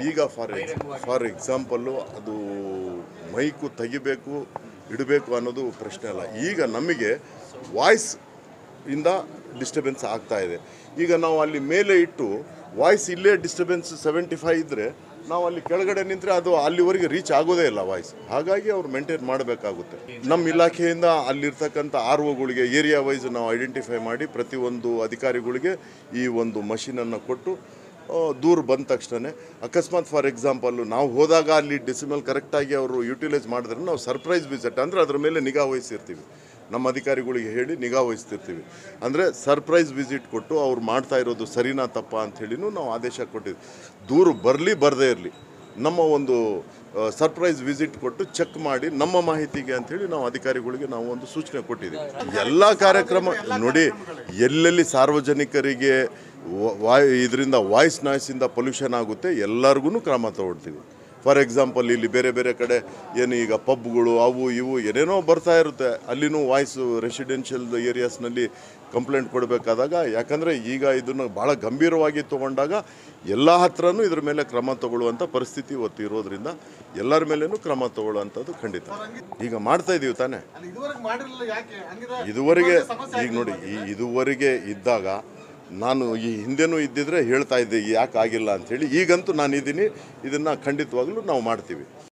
ಈಗ for for example ಅದು mic ತೆಗಿಬೇಕು ಇಡಬೇಕು ಅನ್ನೋದು ಪ್ರಶ್ನೆ ಅಲ್ಲ ಈಗ ನಮಗೆ ವಾಯ್ಸ್ ಇಂದ ಡಿಸ್ಟರ್ಬೆನ್ಸ್ ಆಗ್ತಾ ಇದೆ ಈಗ ನಾವು ಅಲ್ಲಿ ಮೇಲೆ ಇಟ್ಟು ವಾಯ್ಸ್ ಇಲ್ಲೇ ಡಿಸ್ಟರ್ಬೆನ್ಸ್ ಸೆವೆಂಟಿ ಫೈವ್ ಇದ್ದರೆ ನಾವು ಅಲ್ಲಿ ಕೆಳಗಡೆ ನಿಂತರೆ ಅದು ಅಲ್ಲಿವರೆಗೆ ರೀಚ್ ಆಗೋದೇ ಇಲ್ಲ ವಾಯ್ಸ್ ಹಾಗಾಗಿ ಅವ್ರು ಮೇಂಟೈನ್ ಮಾಡಬೇಕಾಗುತ್ತೆ ನಮ್ಮ ಇಲಾಖೆಯಿಂದ ಅಲ್ಲಿರ್ತಕ್ಕಂಥ ಆರ್ ಒಗಳಿಗೆ ಏರಿಯಾ ವೈಸ್ ನಾವು ಐಡೆಂಟಿಫೈ ಮಾಡಿ ಪ್ರತಿಯೊಂದು ಅಧಿಕಾರಿಗಳಿಗೆ ಈ ಒಂದು ಮಷೀನನ್ನು ಕೊಟ್ಟು ಆ, ದೂರು ಬಂದ ತಕ್ಷಣ ಅಕಸ್ಮಾತ್ ಫಾರ್ ಎಕ್ಸಾಂಪಲ್ಲು ನಾವು ಹೋದಾಗ ಅಲ್ಲಿ ಡೆಸಿಮಲ್ ಕರೆಕ್ಟಾಗಿ ಅವರು ಯುಟಿಲೈಸ್ ಮಾಡಿದ್ರೆ ನಾವು ಸರ್ಪ್ರೈಸ್ ವಿಸಿಟ್ ಅಂದರೆ ಅದ್ರ ಮೇಲೆ ನಿಗಾ ವಹಿಸಿರ್ತೀವಿ ನಮ್ಮ ಅಧಿಕಾರಿಗಳಿಗೆ ಹೇಳಿ ನಿಗಾ ವಹಿಸ್ತಿರ್ತೀವಿ ಅಂದರೆ ಸರ್ಪ್ರೈಸ್ ವಿಸಿಟ್ ಕೊಟ್ಟು ಅವ್ರು ಮಾಡ್ತಾ ಇರೋದು ಸರಿನಾ ತಪ್ಪಾ ಅಂಥೇಳಿನೂ ನಾವು ಆದೇಶ ಕೊಟ್ಟಿದ್ವಿ ದೂರು ಬರಲಿ ಬರದೇ ಇರಲಿ ನಮ್ಮ ಒಂದು ಸರ್ಪ್ರೈಸ್ ವಿಸಿಟ್ ಕೊಟ್ಟು ಚೆಕ್ ಮಾಡಿ ನಮ್ಮ ಮಾಹಿತಿಗೆ ಅಂಥೇಳಿ ನಾವು ಅಧಿಕಾರಿಗಳಿಗೆ ನಾವು ಒಂದು ಸೂಚನೆ ಕೊಟ್ಟಿದ್ದೀವಿ ಎಲ್ಲ ಕಾರ್ಯಕ್ರಮ ನೋಡಿ ಎಲ್ಲೆಲ್ಲಿ ಸಾರ್ವಜನಿಕರಿಗೆ ವ- ವಾಯ್ ಇದರಿಂದ ವಾಯ್ಸ್ ನಾಯ್ಸಿಂದ ಪೊಲ್ಯೂಷನ್ ಆಗುತ್ತೆ ಎಲ್ಲರಿಗೂ ಕ್ರಮ ತಗೊಳ್ತೀವಿ ಫಾರ್ ಎಕ್ಸಾಂಪಲ್ ಇಲ್ಲಿ ಬೇರೆ ಬೇರೆ ಕಡೆ ಏನು ಈಗ ಪಬ್ಗಳು ಅವು ಇವು ಏನೇನೋ ಬರ್ತಾ ಇರುತ್ತೆ ಅಲ್ಲಿನೂ ವಾಯ್ಸ್ ರೆಸಿಡೆನ್ಷಿಯಲ್ ಏರಿಯಾಸ್ನಲ್ಲಿ ಕಂಪ್ಲೇಂಟ್ ಕೊಡಬೇಕಾದಾಗ ಯಾಕಂದರೆ ಈಗ ಇದನ್ನು ಭಾಳ ಗಂಭೀರವಾಗಿ ತೊಗೊಂಡಾಗ ಎಲ್ಲ ಹತ್ರನೂ ಇದ್ರ ಮೇಲೆ ಕ್ರಮ ತಗೊಳ್ಳುವಂಥ ಪರಿಸ್ಥಿತಿ ಇವತ್ತು ಇರೋದ್ರಿಂದ ಎಲ್ಲರ ಮೇಲೇನೂ ಕ್ರಮ ತಗೊಳ್ಳುವಂಥದ್ದು ಖಂಡಿತ ಈಗ ಮಾಡ್ತಾ ಇದೀವಿ ತಾನೇ ಅಲ್ಲಿ ಇದುವರೆಗೆ ಮಾಡಿರಲಿಲ್ಲ ಯಾಕೆ ಹಂಗಿದ್ರೆ ಇದುವರೆಗೆ ಸಮಸ್ಯೆ ಈಗ ನೋಡಿ ಈ ಇದುವರೆಗೆ ಇದ್ದಾಗ ನಾನು ಈ ಹಿಂದೆನೂ ಇದ್ದಿದ್ರೆ ಹೇಳ್ತಾ ಇದ್ದೆ ಯಾಕೆ ಆಗಿಲ್ಲ ಅಂಥೇಳಿ ಈಗಂತೂ ನಾನು ಇದ್ದೀನಿ ಇದನ್ನು ಖಂಡಿತವಾಗ್ಲೂ ನಾವು ಮಾಡ್ತೀವಿ